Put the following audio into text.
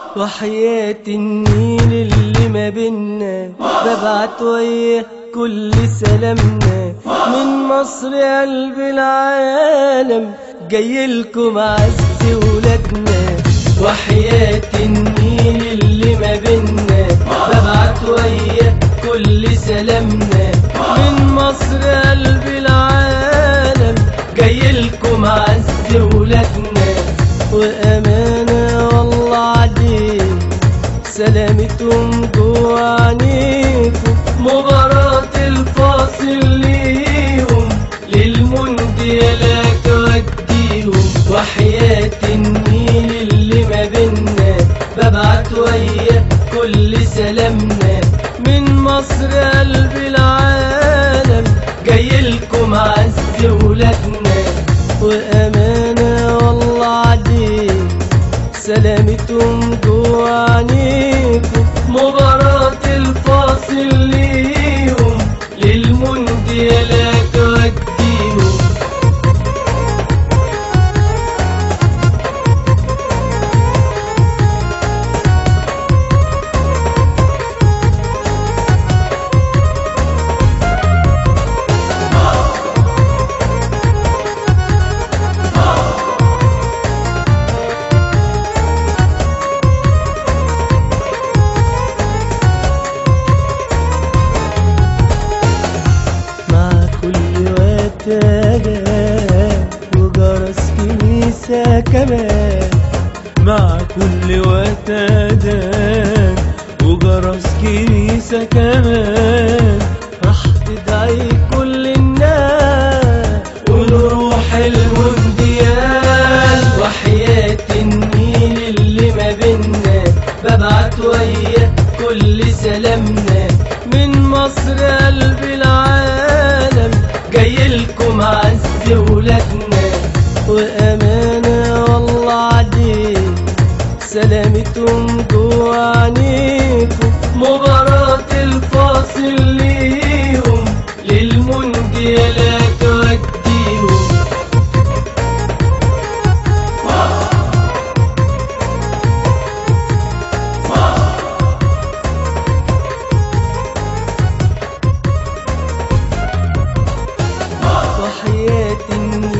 وحياة النيل اللي ما بينا ببعت وياه كل سلامنا من مصر قلب العالم جايلكم عز ولادنا وحياة النيل اللي ما بينا ببعت وياه كل سلامنا من مصر قلب العالم جايلكم عز ولادنا وأمانة والله عليك سلامتهم جوا عينيكم مباراة الفاصل ليهم للمونديالات وديهم وحياة النيل اللي ما بينا ببعت وياه كل سلامنا من مصر قلب العالم جايلكم عز ولادنا وأمانة والله عليك سلامتهم جوا عينيكم مباراة الفاصل ليهم للمونديالات وديهم مع كل وتاجة وجرس كنيسة كمان مع كل وتدان وجرس كنيسة كمان راح تدعي كل الناس ونروح المونديال وحياة النيل اللي ما بينا ببعت وياه كل سلامنا من مصر قلب العالم جايلكم عز ولادنا وأمانة والله عليك سلامتهم جوا عينيكم مباراة الفاصل ليهم للمونديالات وديهم وحياة النيل